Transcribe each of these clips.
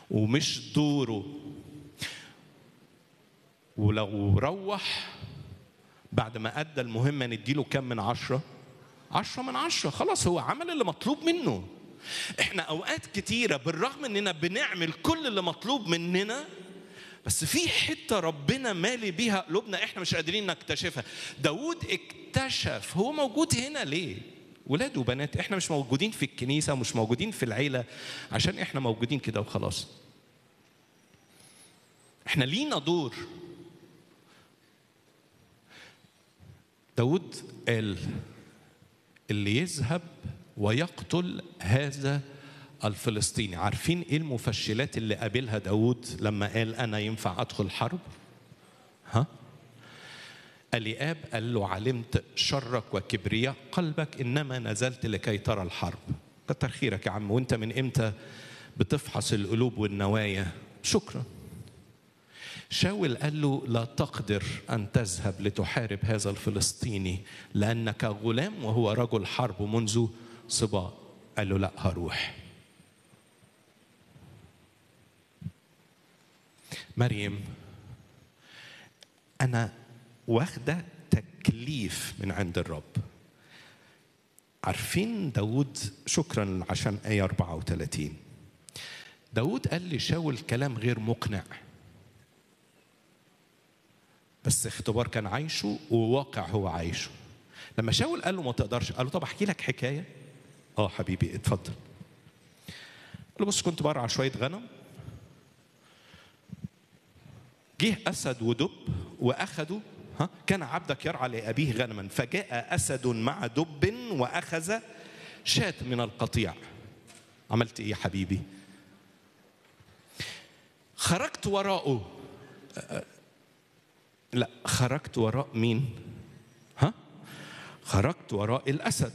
ومش دوره ولو روح بعد ما أدى المهمة نديله كم من عشرة عشرة من عشرة خلاص هو عمل اللي مطلوب منه احنا اوقات كتيرة بالرغم اننا بنعمل كل اللي مطلوب مننا بس في حتة ربنا مالي بيها قلوبنا احنا مش قادرين نكتشفها داود اكتشف هو موجود هنا ليه ولاد وبنات احنا مش موجودين في الكنيسة ومش موجودين في العيلة عشان احنا موجودين كده وخلاص احنا لينا دور داود قال اللي يذهب ويقتل هذا الفلسطيني عارفين ايه المفشلات اللي قابلها داود لما قال انا ينفع ادخل حرب ها الياب قال له علمت شرك وكبرياء قلبك انما نزلت لكي ترى الحرب كتر خيرك يا عم وانت من امتى بتفحص القلوب والنوايا شكرا شاول قال له لا تقدر ان تذهب لتحارب هذا الفلسطيني لانك غلام وهو رجل حرب منذ صبا قال له لا هروح مريم انا واخده تكليف من عند الرب عارفين داود شكرا عشان آية 34 داود قال لشاول كلام غير مقنع بس اختبار كان عايشه وواقع هو عايشه لما شاول قال له ما تقدرش قال له طب احكي لك حكايه اه حبيبي اتفضل قال له بص كنت برعى شويه غنم جه اسد ودب واخدوا ها كان عبدك يرعى لابيه غنما فجاء اسد مع دب واخذ شاة من القطيع عملت ايه يا حبيبي خرجت وراءه لا خرجت وراء مين ها خرجت وراء الاسد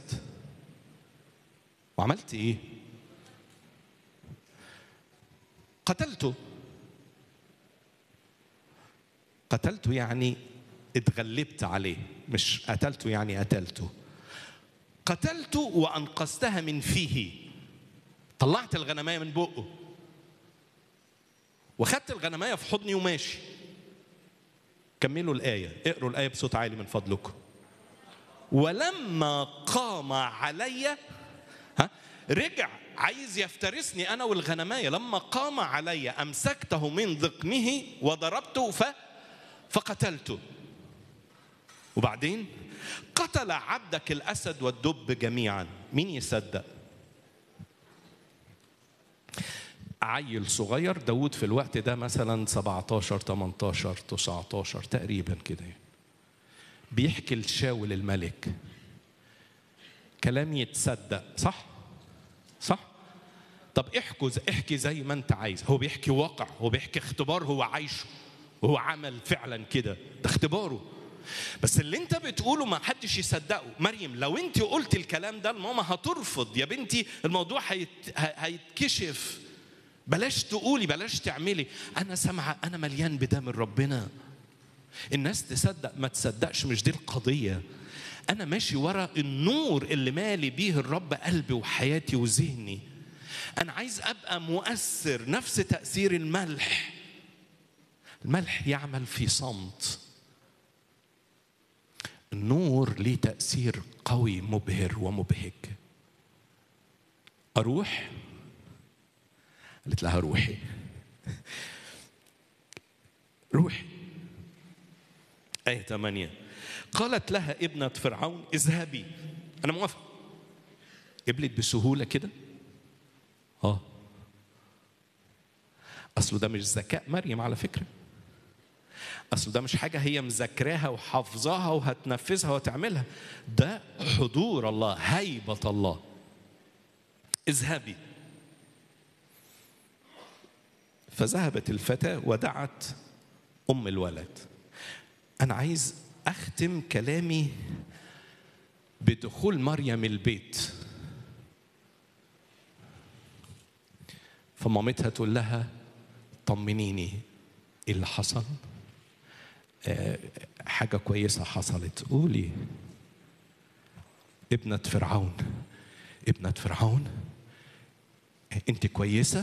وعملت ايه قتلته قتلته يعني اتغلبت عليه مش قتلته يعني قتلته قتلته وانقذتها من فيه طلعت الغنمايه من بقه وخدت الغنمايه في حضني وماشي كملوا الايه اقروا الايه بصوت عالي من فضلكم ولما قام علي ها رجع عايز يفترسني انا والغنمايه لما قام علي امسكته من ذقنه وضربته ف فقتلته وبعدين قتل عبدك الاسد والدب جميعا مين يصدق عيل صغير داود في الوقت ده مثلا 17 18 19 تقريبا كده بيحكي لشاول الملك كلام يتصدق صح صح طب احكوا احكي زي ما انت عايز هو بيحكي واقع هو بيحكي اختبار هو عايشه وهو عمل فعلا كده ده اختباره بس اللي انت بتقوله ما حدش يصدقه مريم لو انت قلت الكلام ده الماما هترفض يا بنتي الموضوع هيت... هيتكشف بلاش تقولي بلاش تعملي انا سامعه انا مليان بدم ربنا الناس تصدق ما تصدقش مش دي القضيه انا ماشي ورا النور اللي مالي بيه الرب قلبي وحياتي وذهني انا عايز ابقى مؤثر نفس تاثير الملح الملح يعمل في صمت النور ليه تاثير قوي مبهر ومبهج اروح قالت لها روحي روحي آية 8 قالت لها ابنة فرعون اذهبي أنا موافق قبلت بسهولة كده اه أصله ده مش ذكاء مريم على فكرة أصله ده مش حاجة هي مذاكراها وحافظاها وهتنفذها وتعملها ده حضور الله هيبة الله اذهبي فذهبت الفتاة ودعت أم الولد أنا عايز أختم كلامي بدخول مريم البيت فمامتها تقول لها طمنيني ايه اللي حصل آه حاجة كويسة حصلت قولي ابنة فرعون ابنة فرعون انت كويسة